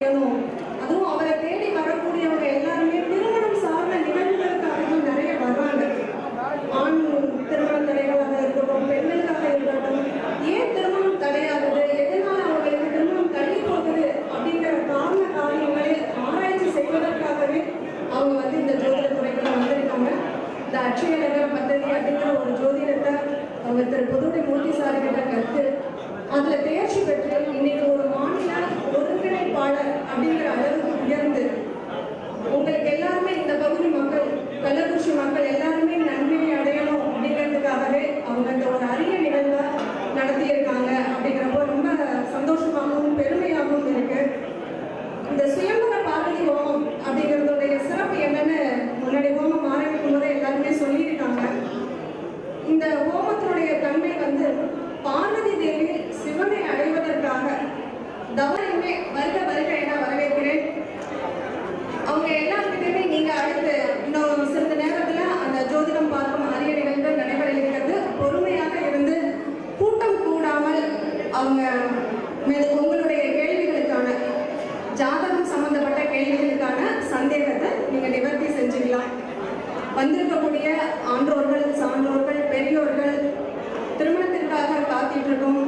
செய்யணும். அதுவும் அவரை தேடி வரக்கூடியவங்க எல்லாருமே திருமணம் சார்ந்த நிகழ்வுகளுக்காக நிறைய வர்றாங்க ஆண் திருமண தடைகளாக இருக்கட்டும் பெண்களுக்காக இருக்கட்டும் ஏன் திருமணம் தடையாகுது எதனால அவங்களுக்கு திருமணம் தள்ளி போகுது அப்படிங்கிற காரண காரியங்களை ஆராய்ச்சி செய்வதற்காகவே அவங்க வந்து இந்த ஜோதிட துறைக்குள்ள வந்திருக்காங்க இந்த அட்சய நகர பദ്ധதி அப்படிங்கிற ஒரு ஜோதிடத்தை அவங்க திரு புதுவை மூர்த்தி சார்கிட்ட கற்று அதுல தேர்ச்சி பெற்று இன்னைக்கு ஒரு மாநில ஒருங்கிணைப்பாளர் அப்படிங்கிற அளவுக்கு உயர்ந்து உங்களுக்கு எல்லாருமே இந்த பகுதி மக்கள் கள்ளக்குறிச்சி மக்கள் எல்லாருமே நன்மையை அடையணும் அப்படிங்கிறதுக்காகவே அவங்க இந்த ஒரு அரிய நிகழ்வை நடத்தியிருக்காங்க அப்படிங்கிறப்போ ரொம்ப சந்தோஷமாகவும் பெருமையாகவும் இருக்கு இந்த சுயம்பர பார்வதி ஹோமம் அப்படிங்கிறதுடைய சிறப்பு என்னன்னு முன்னாடி ஹோமம் ஆரம்பிக்கும் போது எல்லாருமே சொல்லியிருக்காங்க இந்த ஹோமத்தினுடைய தன்மை வந்து பார்வதி தேவி சிவனை அடைவதற்காக தவறையுமே வருக வருக என வரவேற்கிறேன் அவங்க எல்லாருக்கிட்டையுமே நீங்க அடுத்து இன்னும் சிறிது நேரத்துல அந்த ஜோதிடம் பார்க்கும் அரிய நிகழ்வு நடைபெற இருக்கிறது பொறுமையாக இருந்து கூட்டம் கூடாமல் அவங்க மீது உங்களுடைய கேள்விகளுக்கான ஜாதகம் சம்பந்தப்பட்ட கேள்விகளுக்கான சந்தேகத்தை நீங்க நிவர்த்தி செஞ்சுக்கலாம் வந்திருக்கக்கூடிய ஆன்றோர்கள் சான்றோர்கள் பெரியோர்கள் திருமணத்திற்காக காத்திட்டு இருக்கும்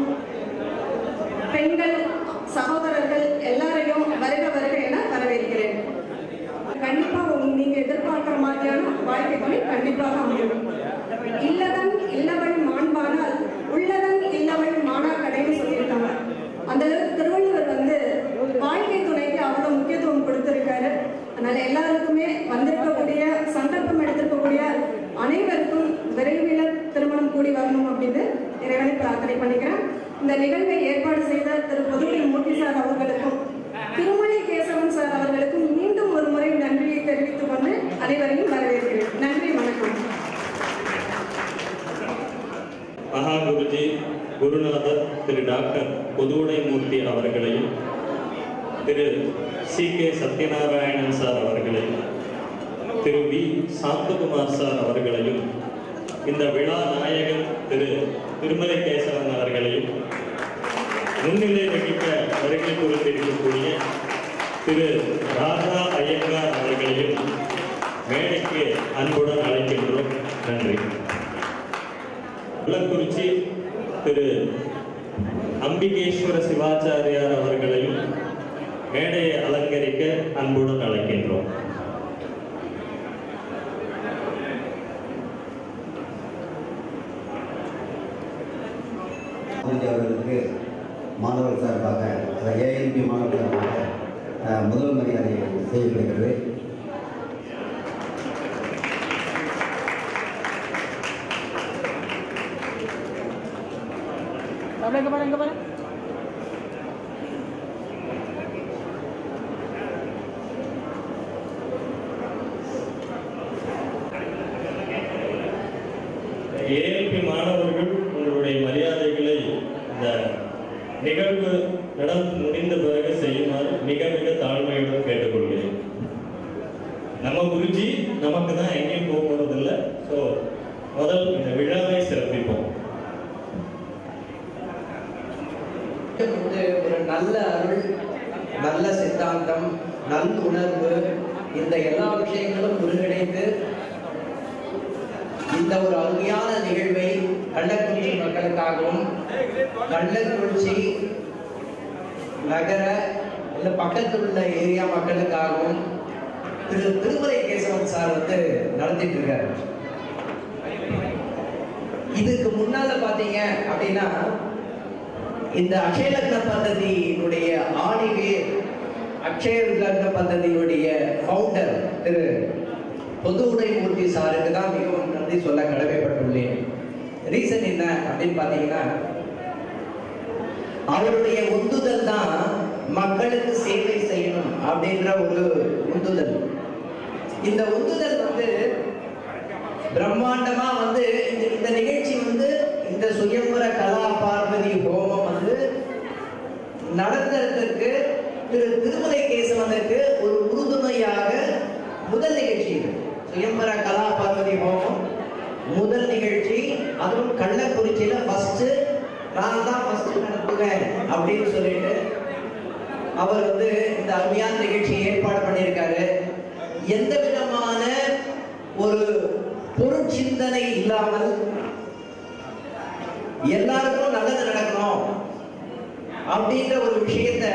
பெண்கள் சகோதரர்கள் எல்லாரையும் வருக வருக என வரவேற்கிறேன் கண்டிப்பா உங்க- நீங்க எதிர்பார்க்கிற மாதிரியான வாழ்க்கை துணை கண்டிப்பாக அமையும் இல்லதன் இல்லவள் மாண்பானால் உள்ளதன் இல்லவள் மாணாக்கடைன்னு சொல்லியிருக்காங்க அந்த அளவுக்கு திருவள்ளுவர் வந்து வாழ்க்கை துணைக்கு அவ்வளவு முக்கியத்துவம் கொடுத்திருக்காரு அதனால எல்லாருக்குமே வந்திருக்கக்கூடிய சந்தர்ப்பம் எடுத்திருக்கக்கூடிய அனைவருக்கும் விரைவில் திருமணம் கூடி வரணும் அப்படின்னு இறைவனை பிரார்த்தனை பண்ணிக்கிறேன் இந்த நிகழ்வை ஏற்பாடு செய்த திரு புதுவை மூர்த்தி சார் அவர்களுக்கும் திருமலை கேசவன் சார் அவர்களுக்கும் மீண்டும் ஒரு முறை நன்றியை தெரிவித்துக் கொண்டு அனைவரையும் வரவேற்கிறேன் நன்றி வணக்கம் மகா குருஜி குருநாதர் திரு டாக்டர் புதுவுடைமூர்த்தி அவர்களையும் திரு சி கே சத்யநாராயணன் சார் அவர்களையும் திரு வி சாந்தகுமார் சார் அவர்களையும் இந்த விழா நாயகர் திரு திருமலை கேசவன் அவர்களையும் முன்னிலை வகிக்க வருகை புரிந்திருக்கக்கூடிய திரு ராதா ஐயங்கார் அவர்களையும் மேடைக்கு அன்புடன் அழைக்கின்றோம் நன்றி குளக்குறிச்சி திரு அம்பிகேஸ்வர சிவாச்சாரியார் அவர்களையும் மேடையை அலங்கரிக்க அன்புடன் அழைக்கின்றோம் காலேஜ் அவர்களுக்கு மாணவர் சார்பாக ஏஎன்பி மாணவர் சார்பாக அஹ், முதல் மரியாதை செய்யப்படுகிறது Habla, ¿qué para, qué para? ALP மாணவர்கள் உங்களுடைய மரியாதைகளை இந்த நிகழ்வு நடந்து முடிந்த பிறகு செய்யுமாறு மிக மிக தாழ்மையுடன் கேட்டுக்கொள்கிறேன் நம்ம குருஜி நமக்கு தான் எங்கேயும் போக போறதில்ல ஸோ முதல் இந்த விழாவை சிறப்பிப்போம் வந்து ஒரு நல்ல அருள் நல்ல சித்தாந்தம் நல் உணர்வு இந்த எல்லா விஷயங்களும் ஒருங்கிணைந்து இந்த ஒரு அருமையான நிகழ்வை கள்ளக்குறிச்சி மக்களுக்காகவும் கள்ளக்குறிச்சி நகர இல்ல பக்கத்தில் உள்ள ஏரியா மக்களுக்காகவும் திரு திருமலை கேசவன் சார் வந்து நடத்திட்டு இருக்காரு இதுக்கு முன்னால பாத்தீங்க அப்படின்னா இந்த அக்ஷய லக்ன பദ്ധதியினுடைய ஆணிவேர் அக்ஷய லக்ன பദ്ധதியினுடைய ஃபவுண்டர் திரு பொதுவுடை மூர்த்தி சாருக்கு தான் மிகவும் நன்றி சொல்ல கடமைப்பட்டுள்ளேன் ரீசன் என்ன அப்படின்னு பார்த்தீங்கன்னா அவருடைய உந்துதல் தான் மக்களுக்கு சேவை செய்யணும் அப்படின்ற ஒரு உந்துதல் இந்த உந்துதல் வந்து பிரம்மாண்டமா வந்து இந்த இந்த நிகழ்ச்சி வந்து இந்த சுயம்பர கலா பார்வதி ஹோமம் வந்து நடத்துறதுக்கு திரு திருமலை கேசவனுக்கு ஒரு உறுதுணையாக முதல் நிகழ்ச்சி இது சுயம்பர கலா பார்வதி ஹோமம் முதல் நிகழ்ச்சி அதுவும் கள்ளக்குறிச்சியில ஃபர்ஸ்ட் நான் தான் ஃபர்ஸ்ட் நடத்துவேன் அப்படின்னு சொல்லிட்டு அவர் வந்து இந்த அருமையான நிகழ்ச்சியை ஏற்பாடு பண்ணியிருக்காரு எந்த விதமான ஒரு பொருட்சிந்தனை இல்லாமல் எல்லாருக்கும் நல்லது நடக்கணும் அப்படின்ற ஒரு விஷயத்த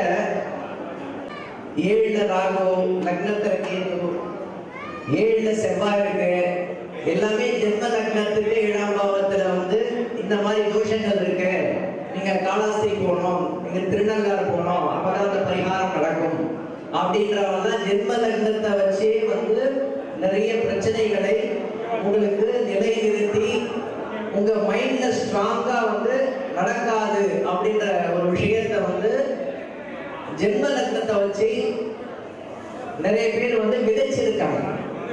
ஏழுல ராகு லக்னத்துல கேது ஏழுல செவ்வாய் இருக்கு எல்லாமே ஜென்ம லக்னத்துக்கு ஏழாம் பாவத்துல வந்து இந்த மாதிரி தோஷங்கள் இருக்கு நீங்க காலாஸ்திரி போகணும் நீங்க திருநள்ளாறு போகணும் அப்பதான் அந்த பரிகாரம் நடக்கும் அப்படின்றவங்க ஜென்ம லக்னத்தை வச்சு வந்து நிறைய பிரச்சனைகளை உங்களுக்கு நிலைநிறுத்தி உங்க மைண்ட்ல ஸ்ட்ராங்கா வந்து நடக்காது அப்படின்ற ஒரு விஷயத்தை வந்து ஜென்ம லக்னத்தை வச்சு நிறைய பேர் வந்து விதைச்சிருக்காங்க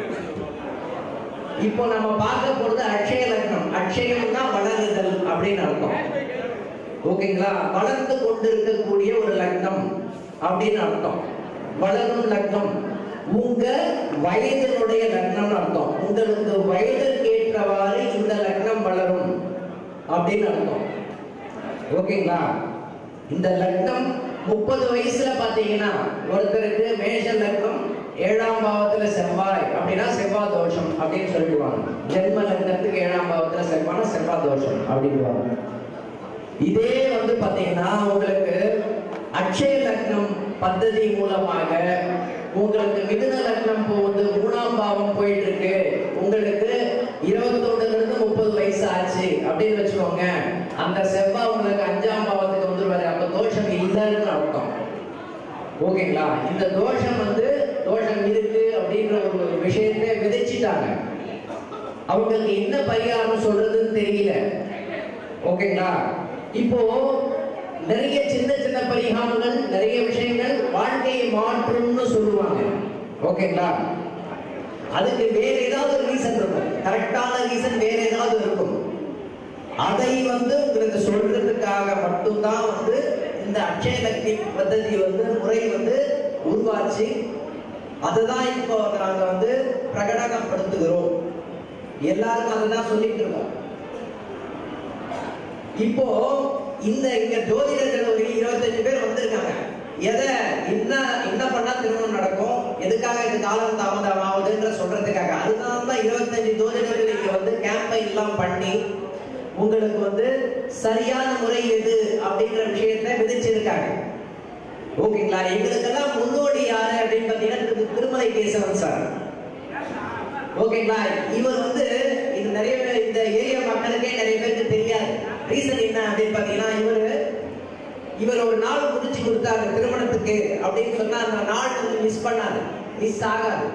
இப்போ நம்ம பார்க்க போறது அக்ஷய லக்னம் அக்ஷயம்னா வளருதல் அப்படின்னு அர்த்தம் ஓகேங்களா வளர்ந்து கொண்டிருக்கக்கூடிய ஒரு லக்னம் அப்படின்னு அர்த்தம் வளரும் லக்னம் உங்க வயதினுடைய லக்னம் அர்த்தம் உங்களுக்கு வயதிற்கு ஏற்றவாறு இந்த லக்னம் வளரும் அப்படின்னு அர்த்தம் ஓகேங்களா இந்த லக்னம் முப்பது வயசுல பாத்தீங்கன்னா ஒருத்தருக்கு மேஷ லக்னம் ஏழாம் பாவத்துல செவ்வாய் அப்படின்னா செவ்வாய் தோஷம் அப்படின்னு சொல்லிடுவாங்க ஜென்ம லக்னத்துக்கு ஏழாம் பாவத்துல செவ்வாய்னா செவ்வாய் தோஷம் அப்படின்வாங்க இதே வந்து பாத்தீங்கன்னா உங்களுக்கு அக்ஷய லக்னம் பద్ధதி மூலமாக உங்களுக்கு மிதுன லக்னம் போகுது மூணாம் பாவம் போயிட்டு இருக்கு உங்களுக்கு இருபத்தொன்னுல இருந்து முப்பது வயசு ஆச்சு அப்படின்னு வச்சுக்கோங்க அந்த செவ்வாய் உங்களுக்கு அஞ்சாம் பாவத்துக்கு வந்துருவாரு அப்ப தோஷம் இல்லைன்னு அர்த்தம் ஓகேங்களா இந்த தோஷம் வந்து தோஷம் இருக்கு அப்படின்ற ஒரு விஷயத்தை விதைச்சிட்டாங்க அவங்களுக்கு என்ன பரிகாரம் சொல்றதுன்னு தெரியல ஓகேங்களா இப்போ நிறைய சின்ன சின்ன பரிகாரங்கள் நிறைய விஷயங்கள் வாழ்க்கையை மாற்றும்னு சொல்லுவாங்க ஓகேங்களா அதுக்கு வேற ஏதாவது ஒரு ரீசன் இருக்கும் கரெக்டான ரீசன் வேற ஏதாவது இருக்கும் அதை வந்து உங்களுக்கு சொல்றதுக்காக மட்டும்தான் வந்து இந்த அக்ஷய லக்ஷ்மி பద్ధதி வந்து முறை வந்து உருவாச்சு அதுதான் இப்போ நாங்க வந்து பிரகடனப்படுத்துகிறோம் எல்லாருக்கும் அதுதான் சொல்லிட்டு இருக்கோம் இப்போ இந்த இங்க ஜோதிடர்கள் ஒரு இருபத்தஞ்சு பேர் வந்திருக்காங்க எதை என்ன என்ன பண்ணா திருமணம் நடக்கும் எதுக்காக இது காலம் தாமதம் ஆகுதுன்ற சொல்றதுக்காக அதனால தான் இருபத்தஞ்சு ஜோதிடர்கள் இங்க வந்து கேம்பெயின் எல்லாம் பண்ணி உங்களுக்கு வந்து சரியான முறை எது அப்படின்ற விஷயத்தை விதிச்சிருக்காங்க ஓகேங்களா எங்களுக்கெல்லாம் முன்னோடி யாரு அப்படின்னு பாத்தீங்கன்னா திரு- திருமலை கேசவன் சார் ஓகேங்களா இவர் வந்து இது நிறைய பேர் இந்த ஏரியா மக்களுக்கே நிறைய பேருக்கு தெரியாது ரீசன் என்ன அப்படின்னு பாத்தீங்கன்னா இவர் இவர் ஒரு நாள் முடிச்சு கொடுத்தாரு திருமணத்துக்கு அப்படின்னு சொன்னா அந்த நாள் வந்து மிஸ் பண்ணாது மிஸ் ஆகாது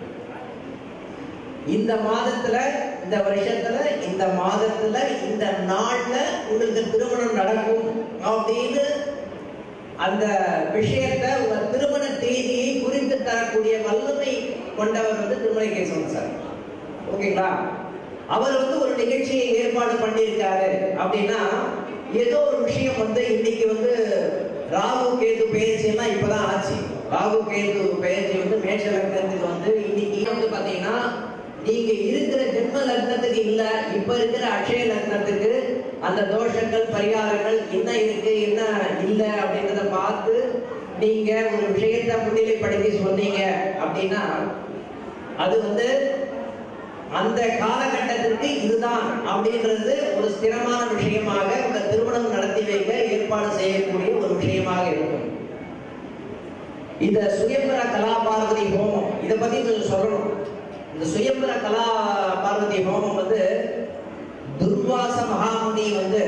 இந்த மாதத்துல இந்த வருஷத்துல இந்த மாதத்துல இந்த நாள்ல உங்களுக்கு திருமணம் நடக்கும் அப்படின்னு அந்த விஷயத்தை உங்க திருமண தேதியை குறித்து தரக்கூடிய வல்லமை கொண்டவர் வந்து திருமலை கேசவன் சார் ஓகேங்களா அவர் வந்து ஒரு நிகழ்ச்சியை ஏற்பாடு பண்ணியிருக்காரு அப்படின்னா ஏதோ ஒரு விஷயம் வந்து இன்னைக்கு வந்து ராகு கேது பயிற்சி எல்லாம் இப்பதான் ஆச்சு ராகு கேது பயிற்சி வந்து மேஷ லக்னத்துக்கு வந்து இன்னைக்கு வந்து பாத்தீங்கன்னா நீங்க இருக்கிற ஜென்ம லக்னத்துக்கு இல்ல இப்ப இருக்கிற அக்ஷய லக்னத்துக்கு அந்த தோஷங்கள் பரிகாரங்கள் என்ன இருக்கு என்ன இல்ல அப்படின்றத பார்த்து நீங்க ஒரு விஷயத்தை முன்னிலைப்படுத்தி சொன்னீங்க அப்படின்னா அது வந்து அந்த காலகட்டத்திற்கு இதுதான் அப்படின்றது ஒரு ஸ்திரமான விஷயமாக உங்க திருமணம் நடத்தி வைக்க ஏற்பாடு செய்யக்கூடிய ஒரு விஷயமாக இருக்கும் இந்த சுயம்பர கலா பார்வதி ஹோமம் இதை பத்தி கொஞ்சம் சொல்லணும் இந்த சுயம்பர கலா பார்வதி ஹோமம் வந்து துர்வாச மகாமுனி வந்து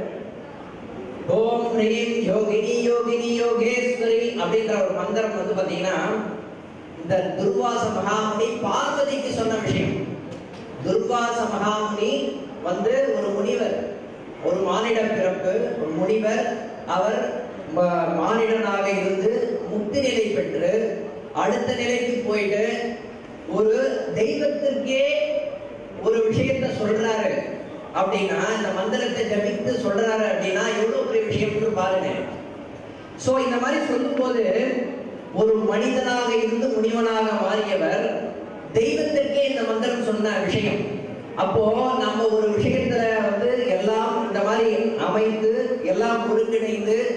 ஓம் ஹ்ரீம் யோகினி யோகினி யோகேஸ்வரி அப்படின்ற ஒரு மந்திரம் வந்து பாத்தீங்கன்னா இந்த துர்வாச மகாமுனி பார்வதிக்கு சொன்ன விஷயம் துர்வாச மகாமுனி வந்து ஒரு முனிவர் ஒரு மானிட பிறப்பு ஒரு முனிவர் அவர் ம- மானிடனாக இருந்து முக்தி நிலை பெற்று அடுத்த நிலைக்கு போயிட்டு ஒரு தெய்வத்திற்கே ஒரு விஷயத்த சொல்றாரு அப்படின்னா இந்த மந்திரத்தை ஜபித்து சொல்றாரு அப்படின்னா எவ்வளவு பெரிய விஷயம்னு பாருங்க சோ இந்த மாதிரி சொல்லும்போது ஒரு மனிதனாக இருந்து முனிவனாக மாறியவர் தெய்வத்திற்கே இந்த மந்திரம் சொன்ன விஷயம் அப்போ நம்ம ஒரு விஷயத்துல வந்து எல்லாம் இந்த மாதிரி அமைத்து எல்லாம் ஒருங்கிணைந்து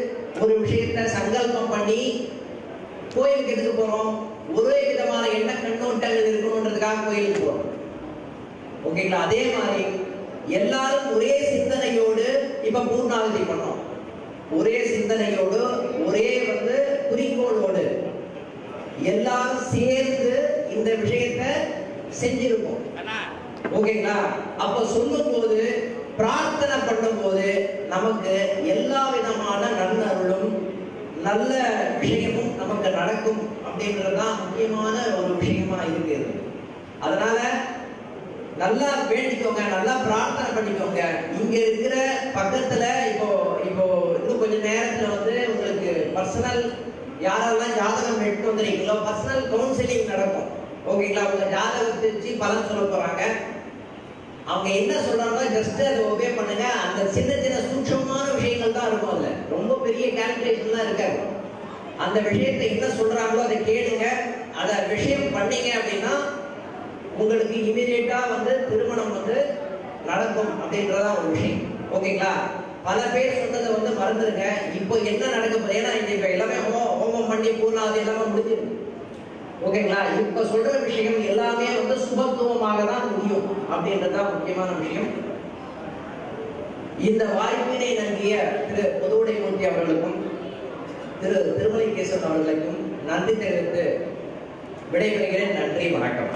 ஒரு விஷயத்தை சங்கல்பம் பண்ணி கோயிலுக்கு எதுக்கு போறோம் ஒரே விதமான எண்ண கண்ணோட்டங்கள் இருக்கணுன்றதுக்காக கோயிலுக்கு போறோம் ஓகேங்களா அதே மாதிரி எல்லாரும் ஒரே சிந்தனையோடு இப்ப பூர்ணாவதி பண்ணோம் ஒரே சிந்தனையோடு ஒரே வந்து குறிக்கோளோடு எல்லாரும் சேர்ந்து இந்த விஷயத்தை செஞ்சிருப்போம் ஓகேங்களா அப்ப சொல்லும் போது பிரார்த்தனை பண்ணும்போது நமக்கு எல்லா விதமான நன்னருளும் நல்ல விஷயமும் நமக்கு நடக்கும் அப்படின்றதுதான் முக்கியமான ஒரு விஷயமா இருக்குது அதனால நல்லா வேண்டிக்கோங்க நல்லா பிரார்த்தனை பண்ணிக்கோங்க இங்க இருக்கிற பக்கத்துல இப்போ இப்போ இன்னும் கொஞ்ச நேரத்துல வந்து உங்களுக்கு பர்சனல் யாரெல்லாம் ஜாதகம் எடுத்து வந்துறீங்களோ பர்சனல் கவுன்சிலிங் நடக்கும் ஓகேங்களா உங்க ஜாதகத்தை வச்சு பலன் சொல்ல போறாங்க அவங்க என்ன சொல்றாங்களோ ஜஸ்ட் அதை ஒபே பண்ணுங்க அந்த சின்ன சின்ன சூட்சமான விஷயங்கள் தான் இருக்கும் அதுல ரொம்ப பெரிய கால்குலேஷன்லாம் இருக்காது அந்த விஷயத்தை என்ன சொல்றாங்களோ அதை கேளுங்க அதை விஷயம் பண்ணீங்க அப்படின்னா உங்களுக்கு இமீடியட்டா வந்து திருமணம் வந்து நடக்கும் அப்படின்றதா ஒரு விஷயம் ஓகேங்களா பல பேர் சொன்னதை வந்து மறந்துருங்க இப்போ என்ன நடக்க போகுது ஏன்னா இன்னைக்கு எல்லாமே ஹோ- ஹோமம் பண்ணி பூர்ணாதி எல்லாமே முடிஞ்சிருக்கு ஓகேங்களா இப்ப சொல்ற விஷயம் எல்லாமே வந்து சுபத்துவமாக தான் முடியும் அப்படின்றது தான் முக்கியமான விஷயம் இந்த வாய்ப்பினை நல்கிய திரு பொதுவுடை மூர்த்தி அவர்களுக்கும் திரு திருமலைகேசன் அவர்களுக்கும் நன்றி தெரிவித்து விடைபெறுகிறேன் நன்றி வணக்கம்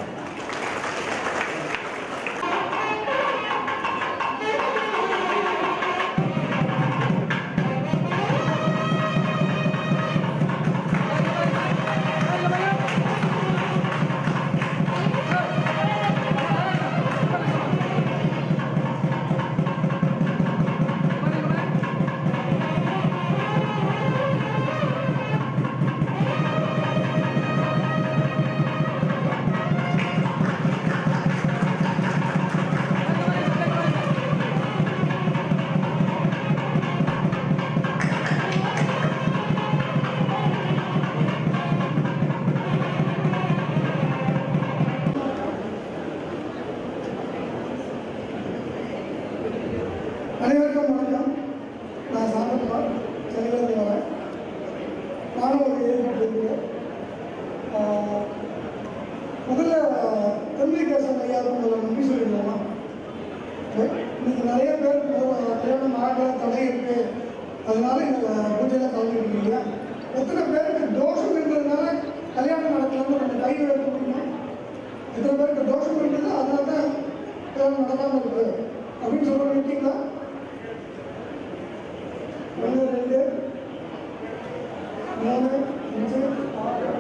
அனைவருக்கும் வணக்கம் நான் சாந்தகுமார் சென்னையிலிருந்து வரேன் நானும் ஒரு ஏற்பட்டிருக்கிறேன் முதல்ல கம்யூனிகேஷன் ஐயாவுக்கு முதல்ல நன்றி சொல்லிடலாமா இன்னைக்கு நிறைய பேர் மு- கல்யாணம் ஆகல தடை இருக்கு அதனால இந்த பூஜையில் கலந்துருக்கீங்க எத்தனை பேருக்கு தோஷம் இருந்ததுனால கல்யாணம் நடக்கலாம்னு ரெண்டு கை எடுக்க முடியுமா எத்தனை பேருக்கு தோஷம் இருக்குது அதனால தான் கல்யாணம் நடக்காமல் இருக்கு அப்படின்னு சொல்ல இருக்கீங்களா ஒன்று ரெண்டு மூணு அஞ்சு ஆறு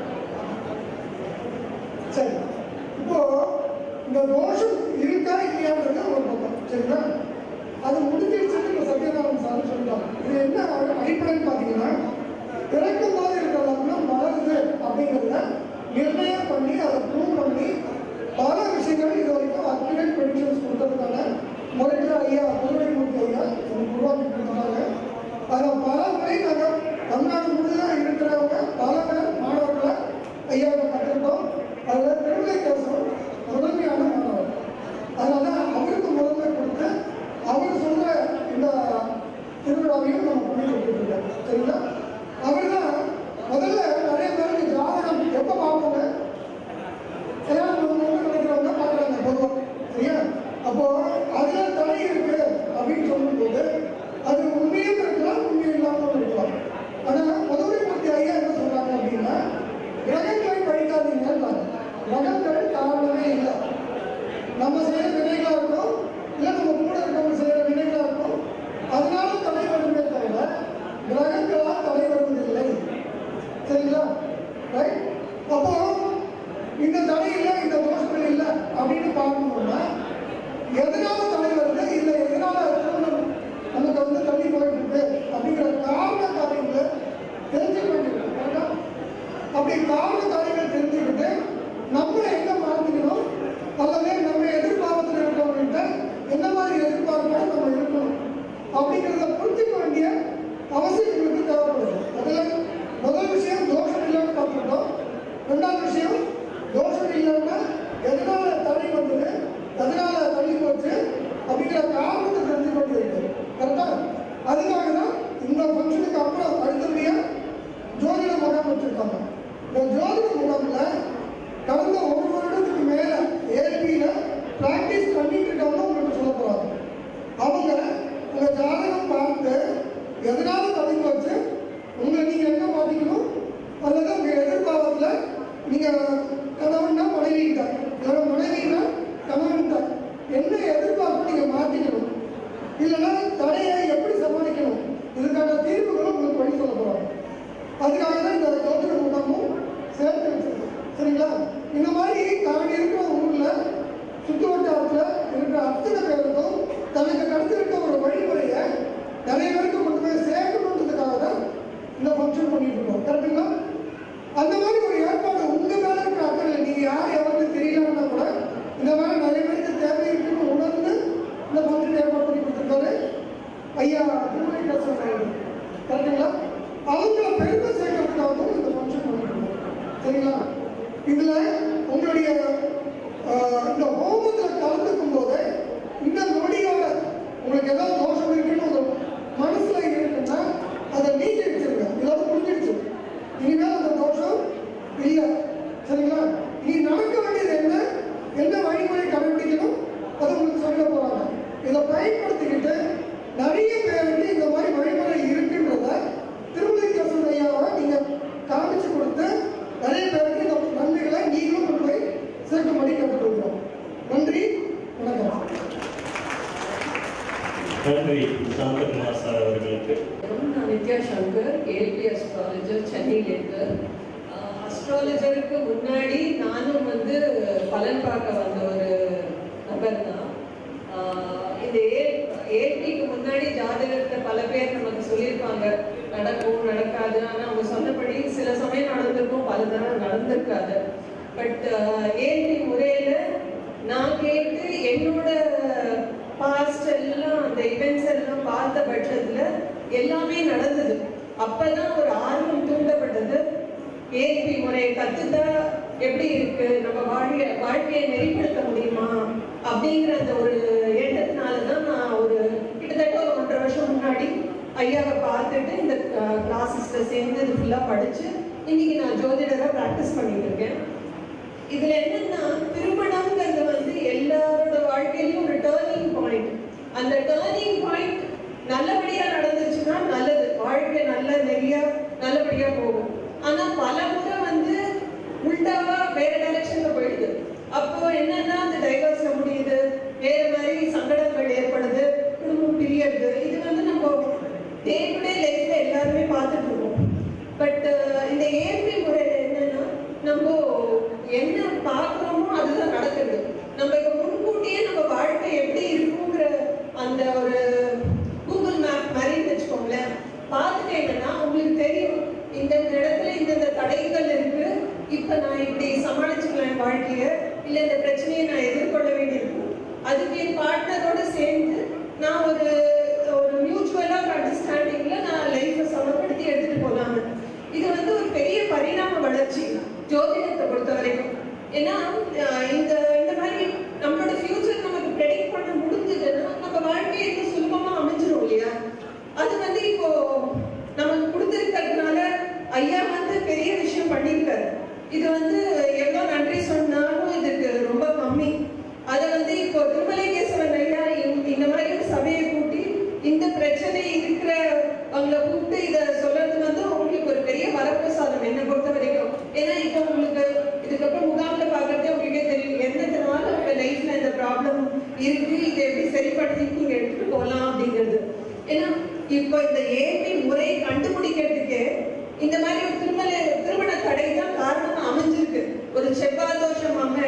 சரி இப்போ இந்த தோஷம் இருக்கா இல்லையான்றது ஒரு பக்கம் சரிங்களா அது முடிஞ்சிருச்சுன்னு இப்போ சத்யநாராயணன் சார் சொல்லிட்டாங்க இது என்ன அடிப்படைன்னு பார்த்தீங்கன்னா பிறக்கும் போது இருக்கிற லக்னம் மலருது அப்படிங்கிறத நிர்ணயம் பண்ணி அதை ப்ரூவ் பண்ணி பல விஷயங்கள் இது வரைக்கும் அக்யூரேட் ப்ரெடிக்ஷன்ஸ் கொடுத்ததுக்கான முறைகள் ஐயா புதுவைமூர்த்தி ஐயா எனக்கு உருவாக்கி கொடுத்துருக்காங்க அதில் பல முறை நாங்கள் தமிழ்நாடு முழுவதும் இருக்கிறவங்க பல பேர் மாணவர்களை ஐயாவை கற்றுக்கிட்டோம் அதில் திருவிழை கேசவன் முதன்மையான மாணவர் அதனால அவருக்கு முதன்மை கொடுத்து அவர் சொல்ற இந்த திருவிழாவையும் நம்ம பண்ணி கொடுத்துட்டு இருக்கோம் சரிங்களா அவர் தான் முதல்ல நிறைய பேருக்கு ஜாதகம் எப்போ பார்ப்போங்க கல்யாணம் பண்ணணும்னு நினைக்கிறவங்க பார்க்குறாங்க பொதுவாக சரியா அப்போ அதுல தடை இருக்கு அப்படின்னு சொல்லும்போது அது உண்மையும் இருக்கலாம் உண்மையும் இல்லாமல் இருக்கலாம் ஆனா முதன்மை மூர்த்தி ஐயா என்ன சொல்றாங்க அப்படின்னா கிரகங்களை படிக்காதீங்க கிரகங்கள் காரணமே இல்லை நம்ம செய்யற வினைகளா இருக்கும் இல்லை நம்ம கூட இருக்கவங்க செய்யற வினைகளா இருக்கும் அதனால தடை வருமே தவிர கிரகங்களால் தடை வருவதில்லை சரிங்களா ரைட் அப்போ இந்த தடை இல்லை இந்த தோஷங்கள் இல்லை அப்படின்னு பார்க்கணும்னா எதனால தடை வருது இல்லை எதனால திருமணம் நமக்கு வந்து தள்ளி போயிட்டு இருக்கு அப்படிங்கிற காரண காரியங்களை தெரிஞ்சுக்க வேண்டியிருக்கு கரெக்டா? அப்படி காரண காரியங்கள் தெரிஞ்சுக்கிட்டு நம்மளை எங்க மாற்றிக்கணும் அல்லது நம்ம எதிர்பார்த்து ப்ராக்டிஸ் பண்ணிட்டு இருக்கவங்க உங்களுக்கு சொல்ல போறாங்க அவங்க உங்க ஜாதகம் பார்த்து எதனால தொடங்கி வச்சு உங்களை நீங்க என்ன மாத்திக்கணும் அல்லது உங்க எதிர்காலத்துல நீங்க கணவன்னா மனைவி கிட்ட இல்லைன்னா மனைவினா கணவன் கிட்ட என்ன எதிர்பார்ப்பு நீங்க மாத்திக்கணும் இல்லைன்னா தடையை எப்படி சமாளிக்கணும் இதுக்கான தீர்வுகளும் உங்களுக்கு வழி சொல்ல போறாங்க அதுக்காக தான் இந்த ஜோதிட முகாமும் சேர்த்து வச்சிருக்கோம் சரிங்களா இந்த மாதிரி தான் இருக்கிற ஊர்ல சுற்று வட்டாரத்துல இருக்கிற அத்தனை பேருக்கும் தனக்கு கிடைச்சிருக்க ஒரு வழிமுறையை நிறைய பேருக்கு கொண்டு போய் சேர்க்கணுன்றதுக்காக தான் இந்த ஃபங்க்ஷன் பண்ணிட்டு இருக்கோம் கரெக்டுங்களா அந்த மாதிரி ஒரு ஏற்பாடு உங்க மேல இருக்கிற அக்கறை நீங்க யார் எவருக்கு தெரியலன்னா கூட இந்த மாதிரி நிறைய பேருக்கு தேவை இருக்குன்னு உணர்ந்து இந்த ஃபங்க்ஷன் ஏற்பாடு பண்ணி கொடுத்துருக்காரு ஐயா திருமணி பேசுறாங்க கரெக்டுங்களா அவங்கள பெருமை சேர்க்கறதுக்காகவும் இந்த ஃபங்க்ஷன் பண்ணிருக்கோம் சரிங்களா இதுல உங்களுடைய ஆஹ், இந்த ஹோமத்துல கலந்துக்கும் போது இந்த நொடியோட உங்களுக்கு ஏதாவது தோஷம் இருக்குன்னு உங்க மனசுல இருக்குன்னா அதை நீக்கி வச்சிருங்க இதோட முடிஞ்சிடுச்சு இனிமேல் அந்த தோஷம் இல்லை சரிங்களா நீ நடக்க வேண்டியது என்ன என்ன வழிமுறை கடைபிடிக்கணும் அதை உங்களுக்கு சொல்ல போறாங்க இதை பயன்படுத்திக்கிட்டு நிறைய பேருக்கு இந்த மாதிரி வழிமுறை இருக்குன்றத திருமலைக்கரசன் ஐயாவை நீங்க காமிச்சு கொடுத்து நிறைய பேருக்கு இந்த நன்மைகளை நீங்களும் கொண்டு போய் சேர்க்கும்படி கேட்டுக்கொள்கிறோம் நன்றி வணக்கம் நன்றி சாந்தகுமார் சார் அவர்களுக்கு நான் நித்யா சங்கர் ஏபி அஸ்ட்ராலஜர் சென்னையிலேருந்து அஸ்ட்ராலஜருக்கு முன்னாடி நானும் வந்து பலன் பார்க்க வந்த ஒரு நபர் தான் ஆஹ் இந்த ஏ ஏபிக்கு முன்னாடி ஜாதகத்தை பல பேர் நமக்கு சொல்லியிருப்பாங்க நடக்கும் நடக்காது ஆனால் அவங்க சொன்னபடி சில சமயம் நடந்திருக்கும் பல தடவை நடந்திருக்காது பட் ஏபி முறையில் நான் கேட்டு என்னோட பாஸ்ட் எல்லாம் அந்த இவெண்ட்ஸ் எல்லாம் பார்த்த பட்சத்துல எல்லாமே நடந்தது அப்பதான் ஒரு ஆர்வம் தூண்டப்பட்டது ஏபி முறையை கத்துட்டா எப்படி இருக்கு நம்ம வாழ்க்கை வாழ்க்கையை நெறிப்படுத்த முடியுமா அப்படிங்கிற அந்த ஒரு எண்ணத்தினால தான் நான் ஒரு கிட்டத்தட்ட ஒரு ஒன்றரை வருஷம் முன்னாடி ஐயாவை பார்த்துட்டு இந்த கிளாஸஸ்ல சேர்ந்து இது ஃபுல்லாக படிச்சு இன்னைக்கு நான் ஜோதிடரை ப்ராக்டிஸ் பண்ணிட்டு இருக்கேன் இதுல என்னன்னா திருமணம்ங்கிறது வந்து எல்லாரோட வாழ்க்கையிலும் ஒரு டேர்னிங் பாயிண்ட் அந்த டேர்னிங் பாயிண்ட் நல்லபடியா நடந்துச்சுன்னா நல்லது வாழ்க்கை நல்ல நிறைய நல்லபடியா போகும் ஆனா பல முறை வந்து உள்டாவா வேற டைரக்ஷன்ல போயிடுது அப்போ என்னன்னா அந்த டைவர்ஸ்ல முடியுது வேற மாதிரி சங்கடங்கள் ஏற்படுது குடும்பம் பிரியறது இது வந்து நம்ம டே டு டே லைஃப்ல எல்லாருமே பார்த்துட்டு இருக்கோம் பட் இந்த ஏபி முறையில என்னன்னா நம்ம என்ன பார்க்குறோமோ அதுதான் நடக்குது நம்ம இப்போ முன்கூட்டியே நம்ம வாழ்க்கை எப்படி இருக்குங்கிற அந்த ஒரு கூகுள் மேப் மாதிரின்னு வச்சுக்கோங்களேன் பார்த்துட்டீங்கன்னா உங்களுக்கு தெரியும் இந்த இடத்துல இந்தந்த தடைகள் இருக்கு இப்போ நான் இப்படி சமாளிச்சுக்கலாம் என் வாழ்க்கைய இல்லை இந்த பிரச்சனையை நான் எதிர்கொள்ள வேண்டியிருக்கும் அதுக்கு என் பார்ட்னரோட சேர்ந்து நான் ஒரு ஒரு மியூச்சுவலாக அண்டர்ஸ்டாண்டிங்ல நான் லைஃப்பை சமப்படுத்தி எடுத்துட்டு போகலான்னு இது வந்து ஒரு பெரிய பரிணாம வளர்ச்சி ஜோதிடத்தை பொறுத்த வரைக்கும் ஏன்னா அஹ் இந்த இந்த மாதிரி நம்மளோட ஃபியூச்சர் நமக்கு ப்ரெடிக்ட் பண்ண முடிஞ்சதுன்னா நம்ம வாழ்க்கை இன்னும் சுலபமா அமைஞ்சிரும் இல்லையா அது வந்து இப்போ நமக்கு கொடுத்துருக்கிறதுனால ஐயா வந்து பெரிய விஷயம் பண்ணியிருக்காரு இது வந்து எவ்வளோ நன்றி சொன்னாலும் இதுக்கு ரொம்ப கம்மி அதை வந்து இப்போ திருமலைகேசவன் ஐயா இந்த- இந்த மாதிரி ஒரு சபையை கூட்டி இந்த பிரச்சனை இருக்கிற அவங்கள கூப்பிட்டு இதை சொல்றது வந்து உங்களுக்கு ஒரு பெரிய வரப்பிரசாதம் என்னை பொறுத்த வரைக்கும் ஏன்னா இப்போ உங்களுக்கு இதுக்கப்புறம் முகாம்ல பார்க்கறதே உங்களுக்கே தெரியும் எந்தனால உங்க லைஃப்ல இந்த ப்ராப்ளம் இருக்கு இதை எப்படி சரிப்படுத்தி நீங்க எடுத்துட்டு போகலாம் அப்படிங்கிறது ஏன்னா இப்போ இந்த ஏபி முறை கண்டுபிடிக்கிறதுக்கு இந்த மாதிரி ஒரு திருமண திருமண தடை தான் காரணமா அமைஞ்சிருக்கு ஒரு செவ்வாய் தோஷம் அம்மை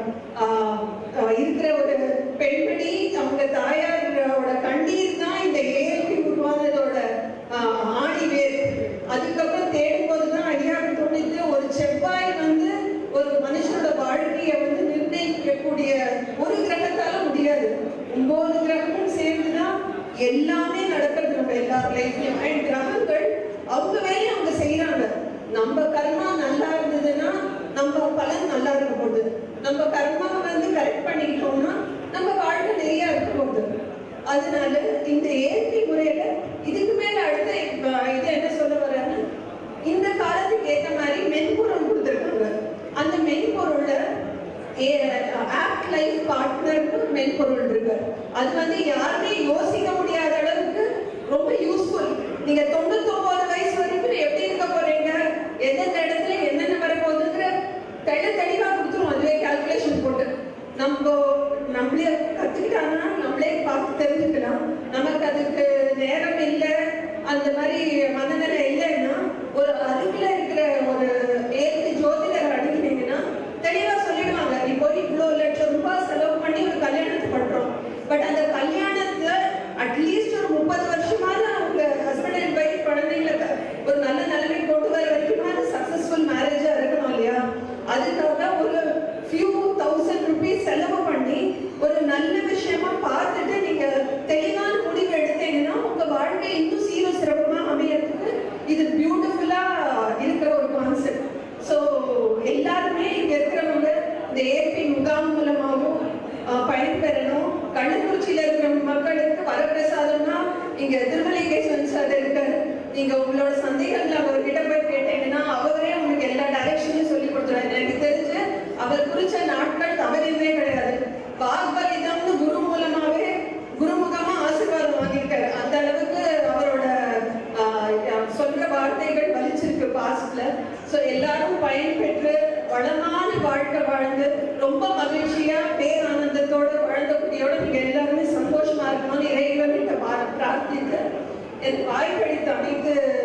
ஆஹ், ஆஹ், இருக்கிற ஒரு பெண்மணி அவங்க தாயாரோட கண்ணீர் தான் இந்த ஏபி உருவானதோட ஆஹ், ஆணி வேர் அதுக்கப்புறம் தேடும் போதுதான் ஐயாவுக்கு தோணித்து ஒரு செவ்வாய் வந்து ஒரு மனுஷனோட வாழ்க்கையை வந்து நிர்ணயிக்கக்கூடிய ஒரு கிரகத்தால முடியாது ஒன்பது கிரகமும் சேர்ந்துதான் எல்லாமே நடக்கிறது நம்ம எல்லார் லைஃப்லயும் அண்ட் கிரகங்கள் அவங்க வேலையை அவங்க செய்யறாங்க நம்ம கர்மா நல்லா இருந்ததுன்னா நம்ம பலன் நல்லா இருக்க போகுது நம்ம கர்மாவை வந்து கரெக்ட் பண்ணிக்கிட்டோம்னா நம்ம வாழ்க்கை நிறைய இருக்க போகுது அதனால இந்த ஏற்பி முறையில இதுக்கு மேல அடுத்த இப்ப இது என்ன சொல்ல வரேன்னா இந்த காலத்துக்கு ஏத்த மாதிரி மென்பொருள் கொடுத்துருக்காங்க அந்த மென்பொருள்ல ஆப் லைஃப் பார்ட்னர்னு மென்பொருள் இருக்கு அது வந்து யாருமே யோசிக்க முடியாத அளவுக்கு ரொம்ப யூஸ்ஃபுல் நீங்க தொண்ணூத்தொன்பது வயசு வரைக்கும் எப்படி இருக்க போறீங்க எந்தெந்த இடத்துல என்னென்ன வர போகுதுங்கிற தெளி தெளிவா கொடுத்துரும் அதுவே கால்குலேஷன் போட்டு நம்ம நம்மளே கத்துக்கிட்டாங்கன்னா நம்மளே பார்த்து தெரிஞ்சுக்கலாம் நமக்கு அதுக்கு நேரம் இல்லை அந்த மாதிரி மனநிலை இல்லைன்னா ஒரு அருகில இருக்கிற ஒரு ஏழு ஜோதிடர் அணுகினீங்கன்னா தெளிவா சொல்லிடுவாங்க நீ போய் இவ்வளவு லட்சம் ரூபாய் செலவு பண்ணி ஒரு கல்யாணத்தை பண்றோம் பட் அந்த கல்யாணத்துல அட்லீஸ்ட் ஒரு முப்பது வருஷமாவது அவங்க ஹஸ்பண்ட் அண்ட் ஒய்ஃப் குழந்தைங்களை க- ஒரு நல்ல நிலைமை கொண்டு வர வரைக்கும் அது சக்சஸ்ஃபுல் மேரேஜா இருக்கணும் இல்லையா அதுக்காக ஒரு ஃபியூ தௌசண்ட் ருபீஸ் செலவு பண்ணி ஒரு நல்ல விஷயமா பார்த்துட்டு நீங்க தெளிவான முடிவு எடுத்தீங்கன்னா உங்க வாழ்க்கை இன்னும் சீர சிறப்புமா அமையறதுக்கு இது பியூட்டிஃபுல்லா இருக்கிற ஒரு கான்செப்ட் ஸோ எல்லாருமே இங்க இருக்கிறவங்க இந்த ஏபி முகாம் மூலமாகவும் அஹ், பயன்பெறணும் கள்ளக்குறிச்சியில இருக்கிற மக்களுக்கு வரப்பிரசாதம்னா இங்க திருமலைகேஸ்வரன் சார் இருக்காரு நீங்க உங்களோட சந்தேகங்களை அவர்கிட்ட போய் கேட்டீங்கன்னா அவரே உங்களுக்கு எல்லா டைரக்ஷனையும் சொல்லி கொடுத்துருவாரு எனக்கு தெரிஞ்சு அவர் குறிச்ச நாட்கள் தவறியதே கிடையாது வாக்பலிதம்னு குரு மூலமாவே குருமுகமா ஆசீர்வாதம் வாங்கியிருக்காரு அந்த அளவுக்கு அவரோட ஆஹ், சொல்ற வார்த்தைகள் வலிச்சிருக்கு பாஸ்ட்ல சோ எல்லாரும் பயன்பெற்று வளமான வாழ்க்கை வாழ்ந்து ரொம்ப மகிழ்ச்சியா பேரானந்தத்தோட வாழ்ந்தக்கூடியோட நீங்க எல்லாருமே சந்தோஷமா இருக்கணும்னு இறைவன் பிரார்த்தித்து என் வாய்ப்பளித்த அமைத்து